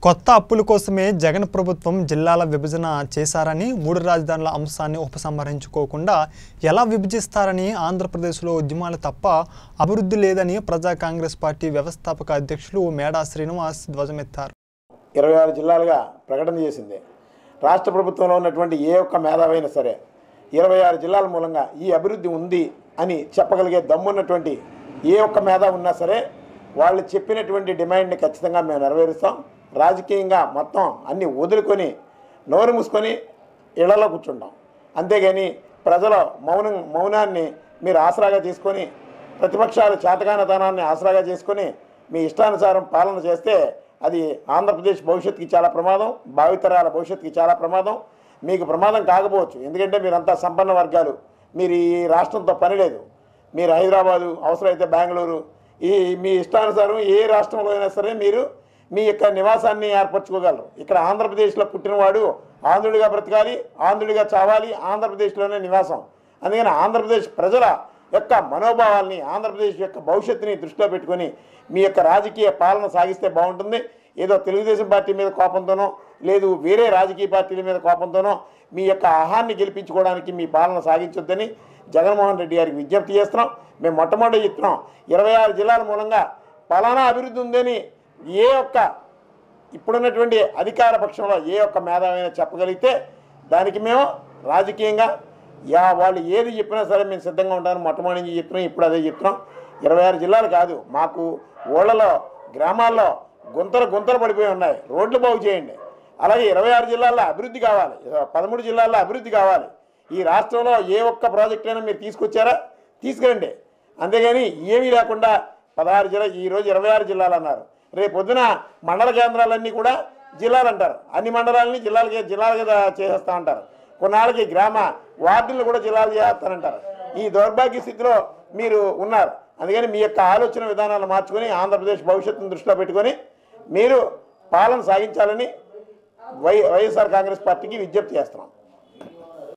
కొత్త అప్పుల కోసమే జగన్ ప్రభుత్వం జిల్లాల విభజన చేశారని మూడు రాజధానుల అంశాన్ని ఉపసంహరించుకోకుండా ఎలా విభజిస్తారని ఆంధ్రప్రదేశ్లో ఉద్యమాలు తప్ప అభివృద్ధి లేదని ప్రజా కాంగ్రెస్ పార్టీ వ్యవస్థాపక అధ్యక్షులు మేడా శ్రీనివాస్ ధ్వజమెత్తారు ఇరవై ఆరు జిల్లాలుగా ప్రకటన చేసింది రాష్ట్ర ప్రభుత్వంలో ఉన్నటువంటి ఏ ఒక్క మేధావైనా సరే ఇరవై ఆరు జిల్లాల మూలంగా ఈ అభివృద్ధి ఉంది అని చెప్పగలిగే దమ్మున్నటువంటి ఏ ఒక్క మేధా ఉన్నా సరే వాళ్ళు చెప్పినటువంటి డిమాండ్ని ఖచ్చితంగా మేము నెరవేరుస్తాం రాజకీయంగా మొత్తం అన్ని వదులుకొని నోరు మూసుకొని ఇళ్లలో కూర్చుంటాం అంతేగాని ప్రజల మౌనం మౌనాన్ని మీరు ఆసరాగా తీసుకొని ప్రతిపక్షాలు చేతకానతనాన్ని ఆసరాగా చేసుకొని మీ ఇష్టానుసారం పాలన చేస్తే అది ఆంధ్రప్రదేశ్ భవిష్యత్తుకి చాలా ప్రమాదం భావితరాల భవిష్యత్తుకి చాలా ప్రమాదం మీకు ప్రమాదం కాకపోవచ్చు ఎందుకంటే మీరంతా సంపన్న వర్గాలు మీరు ఈ రాష్ట్రంతో పని లేదు మీరు హైదరాబాదు అవసరమైతే బెంగళూరు ఈ మీ ఇష్టానుసారం ఏ రాష్ట్రంలో అయినా సరే మీరు మీ యొక్క నివాసాన్ని ఏర్పరచుకోగలరు ఇక్కడ ఆంధ్రప్రదేశ్లో పుట్టినవాడు ఆంధ్రుడిగా బ్రతకాలి ఆంధ్రుడిగా చావాలి ఆంధ్రప్రదేశ్లోనే నివాసం అందుకని ఆంధ్రప్రదేశ్ ప్రజల యొక్క మనోభావాల్ని ఆంధ్రప్రదేశ్ యొక్క భవిష్యత్తుని దృష్టిలో పెట్టుకొని మీ యొక్క రాజకీయ పాలన సాగిస్తే బాగుంటుంది ఏదో తెలుగుదేశం పార్టీ మీద కోపంతోనో లేదు వేరే రాజకీయ పార్టీల మీద కోపంతోనో మీ యొక్క ఆహాన్ని గెలిపించుకోవడానికి మీ పాలన సాగించొద్దని జగన్మోహన్ రెడ్డి గారికి విజ్ఞప్తి చేస్తున్నాం మేము మొట్టమొదటి చెప్తున్నాం ఇరవై ఆరు జిల్లాల మూలంగా పలానా అభివృద్ధి ఉందని ఏ ఒక్క ఇప్పుడున్నటువంటి అధికార పక్షంలో ఏ ఒక్క మేధావైనా చెప్పగలిగితే దానికి మేము రాజకీయంగా యా వాళ్ళు ఏది చెప్పినా సరే మేము సిద్ధంగా ఉంటాను మొట్టమొదటి నుంచి చెప్తున్నాం ఇప్పుడు అదే చెప్తున్నాం ఇరవై ఆరు జిల్లాలు కాదు మాకు ఊళ్ళలో గ్రామాల్లో గుంతలు గుంతలు పడిపోయి ఉన్నాయి రోడ్లు బాగు చేయండి అలాగే ఇరవై ఆరు జిల్లాల్లో అభివృద్ధి కావాలి పదమూడు జిల్లాల్లో అభివృద్ధి కావాలి ఈ రాష్ట్రంలో ఏ ఒక్క ప్రాజెక్ట్ అయినా మీరు తీసుకొచ్చారా తీసుకురండి అంతేగాని ఏమీ లేకుండా పదహారు జిల్లా ఈరోజు ఇరవై ఆరు జిల్లాలు అన్నారు రేపు పొద్దున మండల కేంద్రాలన్నీ కూడా జిల్లాలు అంటారు అన్ని మండలాలని జిల్లాలకి జిల్లాలుగా చేసేస్తా ఉంటారు కొన్నాళ్ళకి గ్రామ వార్డులను కూడా జిల్లాలు చేస్తారంటారు ఈ దౌర్భాగ్య స్థితిలో మీరు ఉన్నారు అందుకని మీ యొక్క ఆలోచన విధానాలు మార్చుకొని ఆంధ్రప్రదేశ్ భవిష్యత్తును దృష్టిలో పెట్టుకొని మీరు పాలన సాగించాలని వై వైఎస్ఆర్ కాంగ్రెస్ పార్టీకి విజ్ఞప్తి చేస్తున్నాం